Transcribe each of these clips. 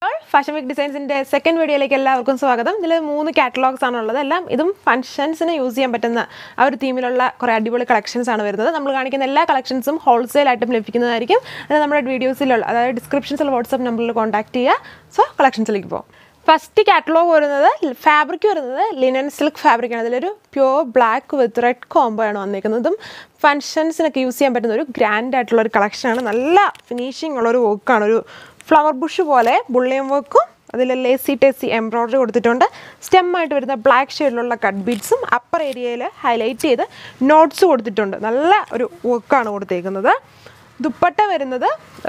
all fashion week ഡിസൈൻസിൻ്റെ second വീഡിയോയിലേക്ക് എല്ലാവർക്കും സ്വാഗതം ഇതിൽ മൂന്ന് കാറ്റലോഗ്സ് ആണ് ഉള്ളത് എല്ലാം ഇതും ഫങ്ഷൻസിന് യൂസ് ചെയ്യാൻ പറ്റുന്ന ആ ഒരു തീമിലുള്ള കുറേ അടിപൊളി കളക്ഷൻസ് ആണ് വരുന്നത് നമ്മൾ കാണിക്കുന്ന എല്ലാ കളക്ഷൻസും ഹോൾസെയിൽ ആയിട്ടും ലഭിക്കുന്നതായിരിക്കും അത് നമ്മുടെ വീഡിയോസിലുള്ള അതായത് ഡിസ്ക്രിപ്ഷൻസിൽ വാട്സപ്പ് നമ്പറിൽ കോൺടാക്ട് ചെയ്യുക സോ കളക്ഷൻസിലേക്ക് പോകും ഫസ്റ്റ് കാറ്റലോഗ് വരുന്നത് ഫാബ്രിക് വരുന്നത് ലിനൻ സിൽക്ക് ഫാബ്രിക് ആണ് അതിലൊരു pure black with red combo ആണ് വന്നിരിക്കുന്നതും ഫങ്ഷൻസിനൊക്കെ യൂസ് ചെയ്യാൻ പറ്റുന്ന ഒരു ഗ്രാൻഡ് ആയിട്ടുള്ള ഒരു കളക്ഷനാണ് നല്ല ഫിനിഷിംഗ് ഉള്ള ഒരു വർക്കാണ് ഒരു ഫ്ലവർ ബുഷ് പോലെ ബുള്ളിയം വർക്കും അതിൽ ലേസി ടെസി എംബ്രോയ്ഡറി കൊടുത്തിട്ടുണ്ട് സ്റ്റെം ആയിട്ട് വരുന്ന ബ്ലാക്ക് ഷെയ്ഡിലുള്ള കട്ട് ബീഡ്സും അപ്പർ ഏരിയയിൽ ഹൈലൈറ്റ് ചെയ്ത് നോട്ട്സ് കൊടുത്തിട്ടുണ്ട് നല്ല ഒരു വർക്കാണ് കൊടുത്തേക്കുന്നത് ദുപ്പട്ട വരുന്നത്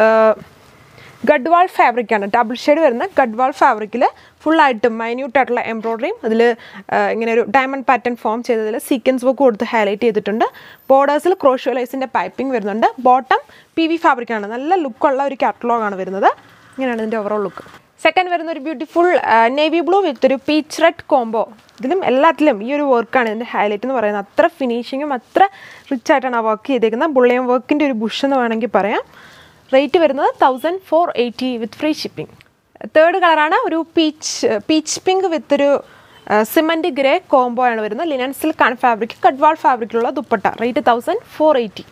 ഗഡ്വാൾ ഫാബ്രിക്കാണ് ഡബിൾ ഷെയ്ഡ് വരുന്ന ഗഡ്വാൾ ഫാബ്രിക്കിൽ ഫുള്ളായിട്ട് മൈന്യൂട്ട് ആയിട്ടുള്ള എംബ്രോയ്ഡറിയും അതിൽ ഇങ്ങനെ ഒരു ഡയമണ്ട് പാറ്റേൺ ഫോം ചെയ്തതിൽ സീക്വൻസ് വർക്ക് കൊടുത്ത് ഹൈലൈറ്റ് ചെയ്തിട്ടുണ്ട് ബോർഡേഴ്സിൽ ക്രോഷ്യോലൈസിൻ്റെ പൈപ്പിംഗ് വരുന്നുണ്ട് ബോട്ടം പി വി ഫാബ്രിക്കാണ് നല്ല ലുക്കുള്ള ഒരു കാറ്റലോഗാണ് വരുന്നത് ഇങ്ങനെയാണ് ഇതിൻ്റെ ഓവറോൾ ലുക്ക് സെക്കൻഡ് വരുന്ന ഒരു ബ്യൂട്ടിഫുൾ നേവി ബ്ലൂ വിത്ത് ഒരു പീച്ച് റെഡ് കോംബോ ഇതിലും എല്ലാത്തിലും ഈ ഒരു വർക്കാണ് ഇതിൻ്റെ ഹൈലൈറ്റ് എന്ന് പറയുന്നത് അത്ര ഫിനിഷിങ്ങും അത്ര റിച്ച് ആയിട്ടാണ് ആ വർക്ക് ചെയ്തേക്കുന്നത് ബുള്ളിയം വർക്കിൻ്റെ ഒരു ബുഷ് എന്ന് വേണമെങ്കിൽ പറയാം റേറ്റ് വരുന്നത് thousand four eighty with free shipping third കളറാണ് ഒരു പീച്ച് പീച്ച് പിങ്ക് വിത്ത് ഒരു സിമൻറ്റ് ഗ്രേ കോംബോ ആണ് വരുന്നത് ലിനൻ സിൽക്ക് ആണ് ഫാബ്രിക് കഡ്വാൾ ഫാബ്രിക്കിലുള്ള dupatta rate thousand four eighty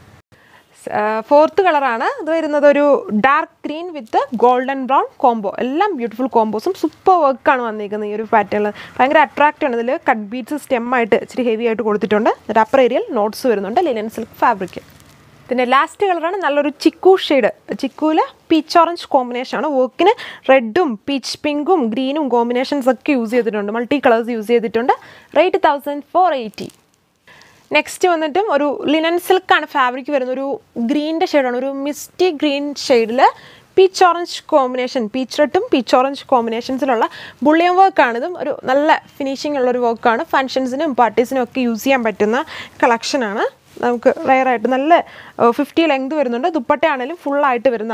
fourth കളറാണ് ഇത് വരുന്നത് ഒരു dark green with golden brown combo എല്ലാം ബ്യൂട്ടിഫുൾ കോംബോസും സൂപ്പർ വർക്കാണ് വന്നിരിക്കുന്നത് ഈ ഒരു പാറ്റേണിൽ ഭയങ്കര അട്രാക്റ്റ് ആണ് ഇതിൽ കട്ട് ബീറ്റ്സ് സ്റ്റെം ആയിട്ട് ഇച്ചിരി ഹെവി ആയിട്ട് കൊടുത്തിട്ടുണ്ട് എന്നിട്ട് അപ്പർ ഏരിയൽ നോട്ട്സ് വരുന്നുണ്ട് ലിനൻ സിൽക്ക് ഫാബ്രിക് പിന്നെ ലാസ്റ്റ് കളറാണ് നല്ലൊരു ചിക്കു ഷെയ്ഡ് ചിക്കുവിൽ പീച്ച് ഓറഞ്ച് കോമ്പിനേഷൻ ആണ് വർക്കിന് റെഡും പീച്ച് പിങ്കും ഗ്രീനും കോമ്പിനേഷൻസ് ഒക്കെ യൂസ് ചെയ്തിട്ടുണ്ട് മൾട്ടി കളേഴ്സ് യൂസ് ചെയ്തിട്ടുണ്ട് rate thousand four eighty next വന്നിട്ടും ഒരു ലിനൻ സിൽക്കാണ് ഫാബ്രിക് വരുന്ന ഒരു ഗ്രീൻ്റെ ഷെയ്ഡാണ് ഒരു മിസ്റ്റി ഗ്രീൻ ഷെയ്ഡിൽ പീച്ച് ഓറഞ്ച് കോമ്പിനേഷൻ പീച്ച് റെഡും പീച്ച് ഓറഞ്ച് കോമ്പിനേഷൻസിലുള്ള ബുള്ളിയം വർക്കാണ് ഇതും ഒരു നല്ല ഫിനിഷിംഗ് ഉള്ള ഒരു വർക്കാണ് ഫങ്ഷൻസിനും പാർട്ടീസിനും ഒക്കെ യൂസ് ചെയ്യാൻ പറ്റുന്ന കളക്ഷനാണ് നമുക്ക് റയറായിട്ട് നല്ല ഫിഫ്റ്റി ലെങ്ത് വരുന്നുണ്ട് ദുപ്പട്ടയാണെങ്കിലും ഫുള്ളായിട്ട് വരുന്ന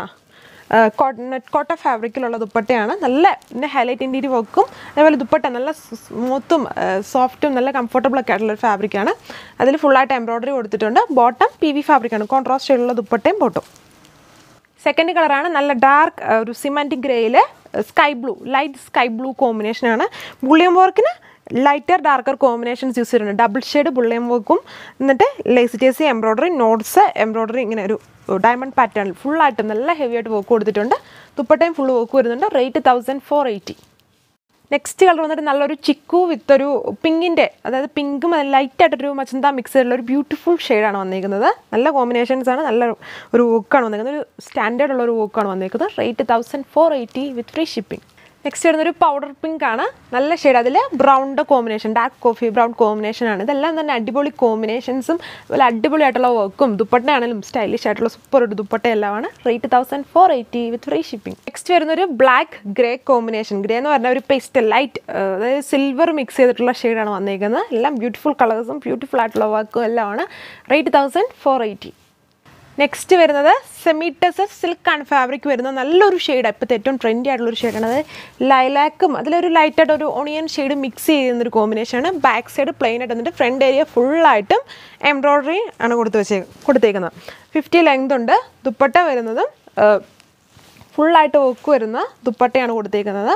നെറ്റ് കോട്ട ഫാബ്രിക്കിലുള്ള ദുപ്പട്ടയാണ് നല്ല പിന്നെ ഹൈലൈറ്റ് ഇൻറ്റീരിയർ വർക്കും അതേപോലെ ദുപ്പട്ട നല്ല സ്മൂത്തും സോഫ്റ്റും നല്ല കംഫർട്ടബിൾ ഒക്കെ ആയിട്ടുള്ള ഒരു ഫാബ്രിക്കാണ് അതിൽ ഫുള്ളായിട്ട് എംബ്രോയ്ഡറി കൊടുത്തിട്ടുണ്ട് ബോട്ടം പി വി ഫാബ്രിക്കാണ് കോൺട്രാസ്റ്റ് ഷെയ്ഡുള്ള ദുപ്പട്ടയും ബോട്ടും സെക്കൻഡ് കളറാണ് നല്ല ഡാർക്ക് ഒരു സിമൻറ്റ് ഗ്രേയിൽ sky blue light sky blue കോമ്പിനേഷനാണ് ബുള്ളിയം വർക്കിന് ലൈറ്റർ ഡാർക്കർ കോമ്പിനേഷൻസ് യൂസ് ചെയ്തിട്ടുണ്ട് ഡബിൾ ഷെയ്ഡ് ബുള്ളിയം വർക്കും എന്നിട്ട് ലേസിറ്റേസി എംബ്രോയ്ഡറി നോട്ട്സ് എംബ്രോയ്ഡറി ഇങ്ങനെ ഒരു ഡയമണ്ട് പാറ്റേൺ ഫുള്ളായിട്ട് നല്ല ഹെവി ആയിട്ട് വർക്ക് കൊടുത്തിട്ടുണ്ട് ദുപ്പട്ടയും ഫുൾ വർക്ക് വരുന്നുണ്ട് rate thousand four eighty next colour വന്നിട്ട് നല്ലൊരു ചിക്കു വിത്ത് ഒരു പിങ്കിൻ്റെ അതായത് പിങ്കും ലൈറ്റ് ആയിട്ടൊരു മച്ചന്ത മിക്സ് ചെയ്തിട്ടുള്ള ഒരു ബ്യൂട്ടിഫുൾ ഷെയ്ഡാണ് വന്നിരിക്കുന്നത് നല്ല കോമ്പിനേഷൻസ് ആണ് നല്ല ഒരു വർക്കാണ് വന്നിരിക്കുന്നത് ഒരു സ്റ്റാൻഡേർഡ് ഉള്ള ഒരു വർക്കാണ് വന്നിരിക്കുന്നത് rate thousand four eighty with free shipping next വരുന്നൊരു പൗഡർ പിങ്ക് ആണ് നല്ല ഷെയ്ഡ് അതിൽ ബ്രൗണിൻ്റെ combination dark coffee brown combination ആണ് ഇതെല്ലാം തന്നെ അടിപൊളി കോമ്പിനേഷൻസും അതുപോലെ അടിപൊളിയായിട്ടുള്ള വർക്കും ദുപ്പട്ടയാണെങ്കിലും സ്റ്റൈലിഷ് ആയിട്ടുള്ള സൂപ്പർ ഒരു ദുപ്പട്ട എല്ലാമാണ് rate thousand four eighty with free shipping next വരുന്നൊരു ബ്ലാക്ക് ഗ്രേ കോമ്പിനേഷൻ ഗ്രേ എന്ന് പറഞ്ഞാൽ ഒരു പേസ്റ്റൽ ലൈറ്റ് അതായത് സിൽവർ മിക്സ് ചെയ്തിട്ടുള്ള ഷെയ്ഡാണ് വന്നിരിക്കുന്നത് എല്ലാം ബ്യൂട്ടിഫുൾ കളേഴ്സും ബ്യൂട്ടിഫുൾ ആയിട്ടുള്ള വർക്കും എല്ലാമാണ് rate thousand four eighty next വരുന്നത് സെമിറ്റസ് സിൽക്കാണ് ഫാബ്രിക് വരുന്നത് നല്ലൊരു ഷെയ്ഡ് ഇപ്പോഴത്തെ ഏറ്റവും ട്രെൻഡി ആയിട്ടുള്ള ഒരു ഷെയ്ഡാണ് അത് ലൈലാക്കും അതിലൊരു ലൈറ്റായിട്ട് ഒരു ഓണിയൻ ഷെയ്ഡ് മിക്സ് ചെയ്യുന്നൊരു കോമ്പിനേഷനാണ് ബാക്ക് സൈഡ് പ്ലെയിൻ ആയിട്ട് വന്നിട്ട് ഫ്രണ്ട് ഏരിയ ഫുള്ളായിട്ടും എംബ്രോയ്ഡറി ആണ് കൊടുത്ത് വെച്ചേ കൊടുത്തേക്കുന്നത് ഫിഫ്റ്റി ലെങ്ത് ഉണ്ട് ദുപ്പട്ട വരുന്നതും ഫുള്ളായിട്ട് വർക്ക് വരുന്ന ദുപ്പട്ടയാണ് കൊടുത്തേക്കുന്നത്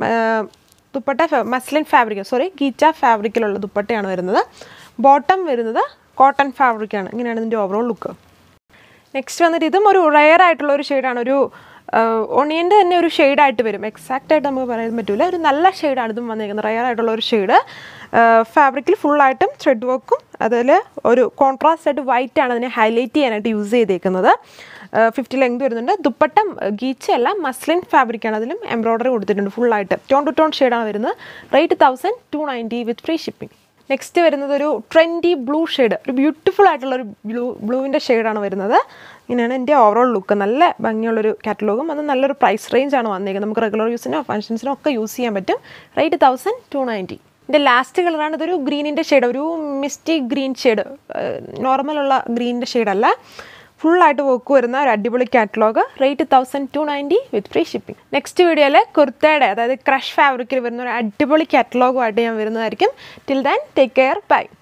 ദുപ്പട്ട മസ്ലിൻ ഫാബ്രിക് സോറി ഗീച്ച ഫാബ്രിക്കിലുള്ള ദുപ്പട്ടയാണ് വരുന്നത് ബോട്ടം വരുന്നത് കോട്ടൺ ഫാബ്രിക്കാണ് ഇങ്ങനെയാണ് ഇതിൻ്റെ ഓവറോൾ ലുക്ക് നെക്സ്റ്റ് വന്നിട്ട് ഇതും ഒരു റയർ ആയിട്ടുള്ള ഒരു ഷെയ്ഡാണ് ഒരു ഒണിയൻ്റെ തന്നെ ഒരു ഷെയ്ഡായിട്ട് വരും എക്സാക്റ്റ് ആയിട്ട് നമുക്ക് പറയാൻ പറ്റില്ല ഒരു നല്ല ഷെയ്ഡാണ് ഇതും വന്നിരിക്കുന്നത് റയർ ആയിട്ടുള്ള ഒരു ഷെയ്ഡ് ഫാബ്രിക്കിൽ ഫുള്ളായിട്ടും ത്രെഡ് വർക്കും അതിൽ ഒരു കോൺട്രാസ്റ്റ് ആയിട്ട് വൈറ്റ് ആണ് അതിനെ ഹൈലൈറ്റ് ചെയ്യാനായിട്ട് യൂസ് ചെയ്തേക്കുന്നത് ഫിഫ്റ്റി ലെങ്ത് വരുന്നുണ്ട് ദുപ്പട്ടം ഗീച്ചയല്ല മസ്ലിൻ ഫാബ്രിക്കാണ് അതിലും എംബ്രോയ്ഡറി കൊടുത്തിട്ടുണ്ട് ഫുള്ളായിട്ട് ടോൺ ടു ടോൺ ഷെയ്ഡാണ് വരുന്നത് rate thousand two ninety with free shipping next വരുന്നത് ഒരു ട്രെൻഡി ബ്ലൂ ഷെയ്ഡ് ഒരു ബ്യൂട്ടിഫുൾ ആയിട്ടുള്ള ഒരു ബ്ലൂ ബ്ലൂവിൻ്റെ ഷെയ്ഡാണ് വരുന്നത് ഇങ്ങനെയാണ് എൻ്റെ ഓവറോൾ ലുക്ക് നല്ല ഭംഗിയുള്ളൊരു കാറ്റലോഗും അത് നല്ലൊരു പ്രൈസ് റേഞ്ചാണ് വന്നേക്കുന്നത് നമുക്ക് റെഗുലർ യൂസിനോ ഫങ്ഷൻസിനോ ഒക്കെ യൂസ് ചെയ്യാൻ പറ്റും റേറ്റ് തൗസൻഡ് ടു നയൻറ്റി ഇതിൻ്റെ ലാസ്റ്റ് കളറാണ് ഇതൊരു ഗ്രീനിൻ്റെ ഷെയ്ഡ് ഒരു മിസ്റ്റി ഗ്രീൻ ഷെയ്ഡ് നോർമലുള്ള ഗ്രീനിൻ്റെ ഷെയ്ഡല്ല ഫുള്ളായിട്ട് വർക്ക് വരുന്ന ഒരു അടിപൊളി catalogue rate thousand two ninety with free shipping next വീഡിയോയിൽ കുർത്തയുടെ അതായത് ക്രഷ് ഫാബ്രിക്കിൽ വരുന്ന ഒരു അടിപൊളി കാറ്റലോഗുമായിട്ട് ഞാൻ വരുന്നതായിരിക്കും till then take care by